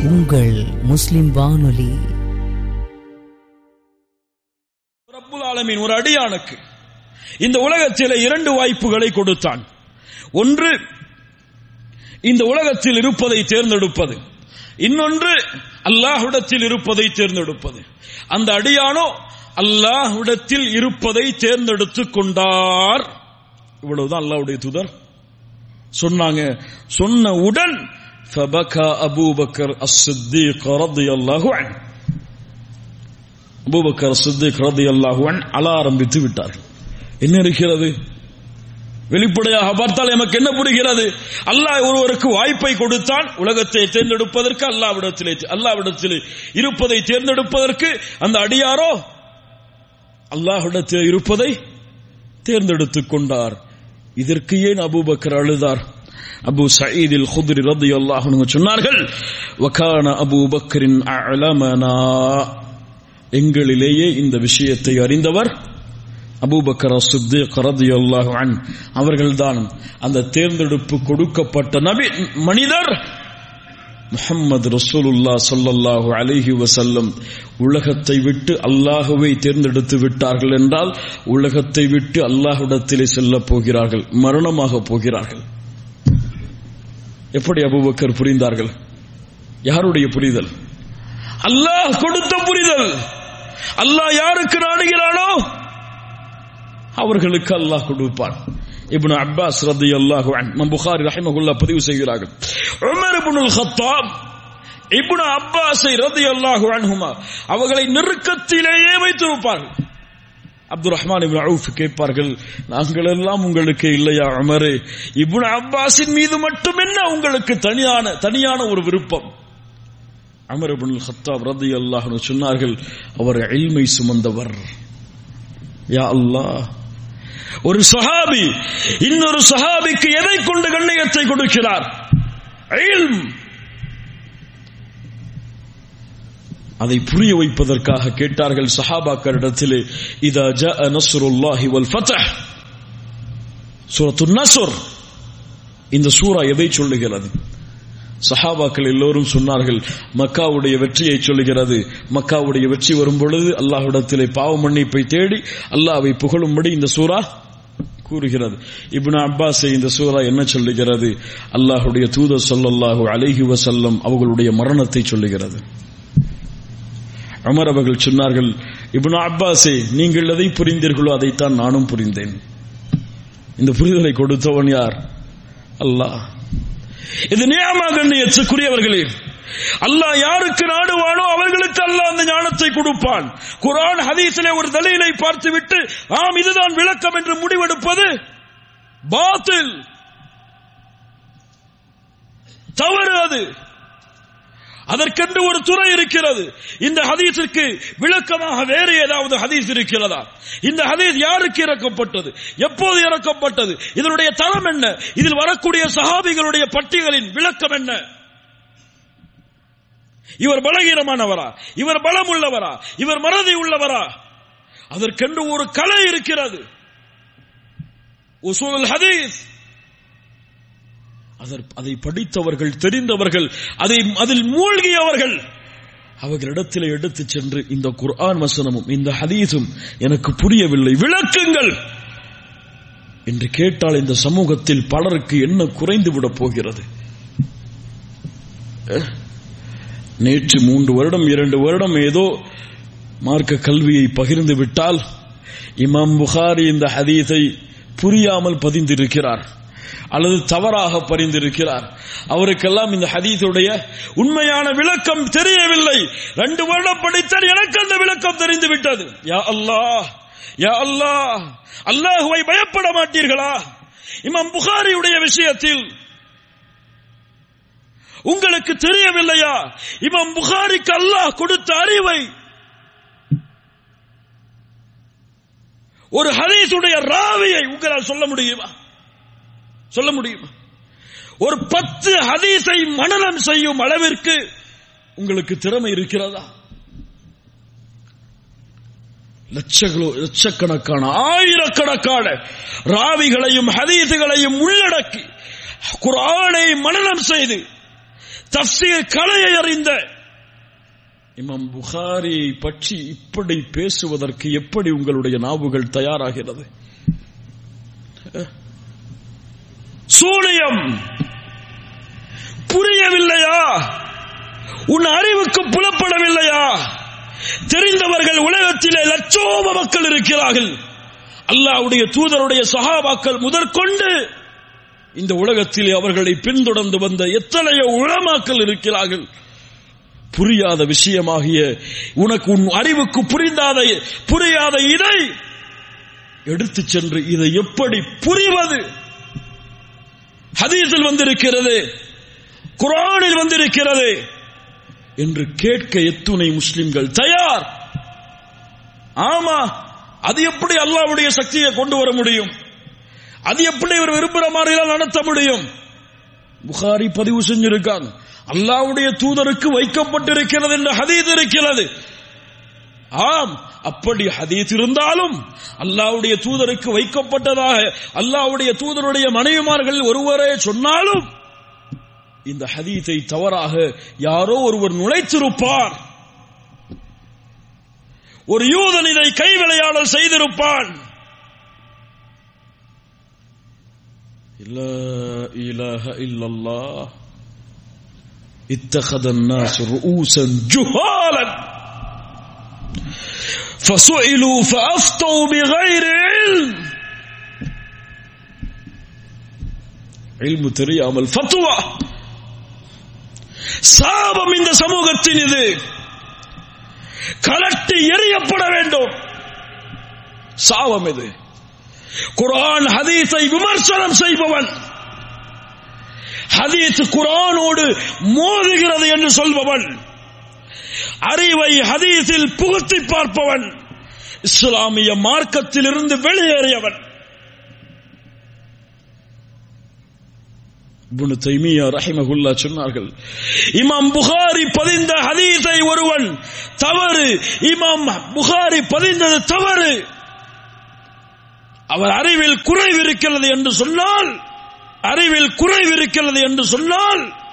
உங்கள் முஸ்லிம் வானொலி ரப்புல் ஆலமீன் ஒரு அடியானுக்கு இந்த உலகத்தில் இரண்டு வாய்ப்புகளை கொடுத்தான் ஒன்று இந்த உலகத்தில் இருப்பதை தேர்ந்தெடுப்பது இன்னொன்று அல்லாஹ்விடத்தில் இருப்பதை தேர்ந்தெடுப்பது அந்த அடியானோ அல்லாஹ்விடத்தில் இருப்பதை தேர்ந்தெடுத்துக் கொண்டார் இவ்வளவுதான் அல்லாஹ்வுடைய தூதர் சொன்னாங்க சொன்னவுடன் فبكى أبو بكر الصديق رضي الله عنه அபூபக்கர் சித்திக் ரதி அல்லாஹுவன் அழ ஆரம்பித்து விட்டார்கள் என்ன இருக்கிறது வெளிப்படையாக பார்த்தால் எமக்கு என்ன புரிகிறது அல்லாஹ் ஒருவருக்கு வாய்ப்பை கொடுத்தான் உலகத்தை தேர்ந்தெடுப்பதற்கு அல்லாவிடத்திலே அல்லாவிடத்திலே இருப்பதை தேர்ந்தெடுப்பதற்கு அந்த அடியாரோ அல்லாஹ்விடத்தில் இருப்பதை தேர்ந்தெடுத்துக் கொண்டார் இதற்கு ஏன் அபூபக்கர் அழுதார் அபு சயீதில் குதிரி ரதி அல்லாஹ் சொன்னார்கள் வகான அபு பக்கரின் அலமனா எங்களிலேயே இந்த விஷயத்தை அறிந்தவர் அபூபக்கர் சித்திக் ரதியல்லாஹு அன் அவர்கள்தான் அந்த தேர்ந்தெடுப்பு கொடுக்கப்பட்ட நபி மனிதர் முஹம்மது ரசூலுல்லா சொல்லல்லாஹு அலைஹி வசல்லம் உலகத்தை விட்டு அல்லாஹுவை தேர்ந்தெடுத்து விட்டார்கள் என்றால் உலகத்தை விட்டு அல்லாஹ்விடத்திலே செல்ல போகிறார்கள் மரணமாக போகிறார்கள் எப்படி அபூபக்கர் புரிந்தார்கள் யாருடைய புரிதல் அல்லாஹ் கொடுத்த புரிதல் அல்லாஹ் யாருக்கு நாடுகிறானோ அவர்களுக்கு அல்லாஹ் கொடுப்பான் இப்னு அப்பாஸ் ரதி அல்லாஹு நம் புகாரி ரஹிமகுல்லா பதிவு செய்கிறார்கள் உமர் இப்னுல் ஹத்தாப் இப்னு அப்பாஸை ரதி அல்லாஹு அன்ஹுமா அவர்களை நெருக்கத்திலேயே வைத்திருப்பார்கள் அப்துல் ரஹ்மான் இப்னு அவுஃப் கேட்பார்கள் நாங்கள் எல்லாம் உங்களுக்கு இல்லையா உமரே இப்னு அப்பாஸின் மீது மட்டும் என்ன உங்களுக்கு தனியான தனியான ஒரு விருப்பம் அமர் இப்னுல் ஹத்தாப் ரதி அல்லாஹ் சொன்னார்கள் அவர் இல்மை சுமந்தவர் யா அல்லாஹ் ஒரு சஹாபி இன்னொரு சஹாபிக்கு எதை கொண்டு கண்ணியத்தை கொடுக்கிறார் இல்ம் அதை புரிய வைப்பதற்காக கேட்டார்கள் சஹாபாக்களிடத்திலே இதா ஜாஅ நஸ்ருல்லாஹி வல் ஃபத்ஹ் சூரத்துன் நஸ்ர் இந்த சூரா எதை சொல்லுகிறது சஹாபாக்கள் எல்லோரும் சொன்னார்கள் மக்காவுடைய வெற்றியை சொல்லுகிறது மக்காவுடைய வெற்றி வரும் பொழுது அல்லாஹ்விடத்திலே பாவ மன்னிப்பை தேடி அல்லாஹ்வை புகழும்படி இந்த சூரா கூறுகிறது இப்னு அப்பாஸை இந்த சூரா என்ன சொல்லுகிறது அல்லாஹுடைய தூதர் சொல்லல்லாஹு அலைஹி வசல்லம் அவர்களுடைய மரணத்தை சொல்லுகிறது அமர் அவர்கள் சொன்னார்கள் இப்னு அப்பாஸே நீங்கள் எதை புரிந்தீர்களோ அதைத்தான் நானும் புரிந்தேன் இந்த புரிதலை கொடுத்தவன் யார் அல்லாஹ் இது நியமா கண்ணியத்துக்குரியவர்களே அல்லாஹ் யாருக்கு நாடுவானோ அவர்களுக்கு அல்லாஹ் அந்த ஞானத்தை கொடுப்பான் குரான் ஹதீஸிலே ஒரு தலீலை பார்த்துவிட்டு ஆம் இதுதான் விளக்கம் என்று முடிவெடுப்பது பாத்தில் தவறு அது அதற்கென்று ஒரு துறை இருக்கிறது இந்த ஹதீஸுக்கு விளக்கமாக வேறு ஏதாவது ஹதீஸ் இருக்கிறதா இந்த ஹதீஸ் யாருக்கு இறக்கப்பட்டது எப்போது இறக்கப்பட்டது இதனுடைய தரம் என்ன இதில் வரக்கூடிய சஹாபிகளுடைய பட்டியலின் விளக்கம் என்ன இவர் பலகீனமானவரா இவர் பலம் உள்ளவரா இவர் மறதி உள்ளவரா அதற்கென்று ஒரு கலை இருக்கிறது உசூல் ஹதீஸ் அதை படித்தவர்கள் தெரிந்தவர்கள் அதை அதில் மூழ்கியவர்கள் அவர்களிடத்தில் எடுத்துச் சென்று இந்த குர்ஆன் வசனமும் இந்த ஹதீஸும் எனக்கு புரியவில்லை விளக்குங்கள் என்று கேட்டால் இந்த சமூகத்தில் பலருக்கு என்ன குறைந்து விட போகிறது நேற்று மூன்று வருடம் இரண்டு வருடம் ஏதோ மார்க்க கல்வியை பகிர்ந்து விட்டால் இமாம் புகாரி இந்த ஹதீஸை புரியாமல் பதிந்திருக்கிறார் அல்லது தவறாக பரிந்திருக்கிறார் அவருக்கெல்லாம் இந்த ஹதீஸுடைய உண்மையான விளக்கம் தெரியவில்லை ரெண்டு வருடம் படித்தால் எனக்கு அந்த விளக்கம் தெரிந்து விட்டது யா அல்லாஹ் யா அல்லாஹ் அல்லாஹுவை பயப்பட மாட்டீர்களா இமாம் புகாரியுடைய விஷயத்தில் உங்களுக்கு தெரியவில்லையா இமாம் புகாரிக்கு அல்லாஹ் கொடுத்த அறிவை ஒரு ஹதீஸுடைய ராவியை உங்களால் சொல்ல முடியுமா சொல்ல முடியுமா ஒரு பத்து ஹதீஸை மனநம் செய்யும் அளவிற்கு உங்களுக்கு திறமை இருக்கிறதா லட்சங்களோ லட்சக்கணக்கான ஆயிரக்கணக்கான ராவிகளையும் ஹதீசுகளையும் உள்ளடக்கி குரானை மனநம் செய்து தப்சீர் கலையை அறிந்த இமாம் புகாரி பற்றி இப்படி பேசுவதற்கு எப்படி உங்களுடைய நாவுகள் தயாராகிறது சூனியம் புரியவில்லையா உன் அறிவுக்கு புலப்படவில்லையா தெரிந்தவர்கள் உலகத்திலே லட்சோப மக்கள் இருக்கிறார்கள் அல்லாவுடைய தூதருடைய சகாபாக்கள் முதற்கொண்டு இந்த உலகத்தில் அவர்களை பின்தொடர்ந்து வந்த எத்தனையோ உளமாக்கள் இருக்கிறார்கள் புரியாத விஷயமாகிய உனக்கு உன் அறிவுக்கு புரிந்தாத புரியாத இதை எடுத்து சென்று இதை எப்படி புரிவது ஹதீஸில் வந்திருக்கிறது குரானில் வந்திருக்கிறது என்று கேட்க எத்துணை முஸ்லிம்கள் தயார் ஆமா அது எப்படி அல்லாவுடைய சக்தியை கொண்டு வர முடியும் அது எப்படி இவர் விரும்புகிற மாதிரி நடத்த முடியும் புகாரி பதிவு செஞ்சிருக்காங்க அல்லாவுடைய தூதருக்கு வைக்கப்பட்டிருக்கிறது என்ற ஹதீத் இருக்கிறது ஆம் அப்படி ஹதீத் இருந்தாலும் அல்லாவுடைய தூதருக்கு வைக்கப்பட்டதாக அல்லாவுடைய தூதருடைய மனைவிமார்கள் ஒருவரே சொன்னாலும் இந்த ஹதீத்தை தவறாக யாரோ ஒருவர் நுழைத்திருப்பார் ஒரு யூதன் இதை கைவிளையாடல் செய்திருப்பான் لا إله إلا الله اتخذ الناس رؤوسا جهالا فسئلوا فأفتوا بغير علم علم தெரியாமல் ஃபத்வா சாபம் இந்த சமூகத்தின் இது கலட்டி எறியப்பட வேண்டும் சாபம் இது குரான் ஹதீஸை விமர்சனம் செய்பவன் ஹதீஸ் குரானோடு மோதுகிறது என்று சொல்பவன் அறிவை ஹதீஸில் புகுத்தி பார்ப்பவன் இஸ்லாமிய மார்க்கத்தில் இருந்து வெளியேறியவன் இப்னு தைமியா ரஹிமகுல்லா சொன்னார்கள் இமாம் புகாரி பதிந்த ஹதீஸை ஒருவன் தவறு இமாம் புகாரி பதிந்தது தவறு அவர் அறிவில் குறைவு இருக்கிறது என்று சொன்னால் அறிவில் குறைவு இருக்கிறது என்று சொன்னால்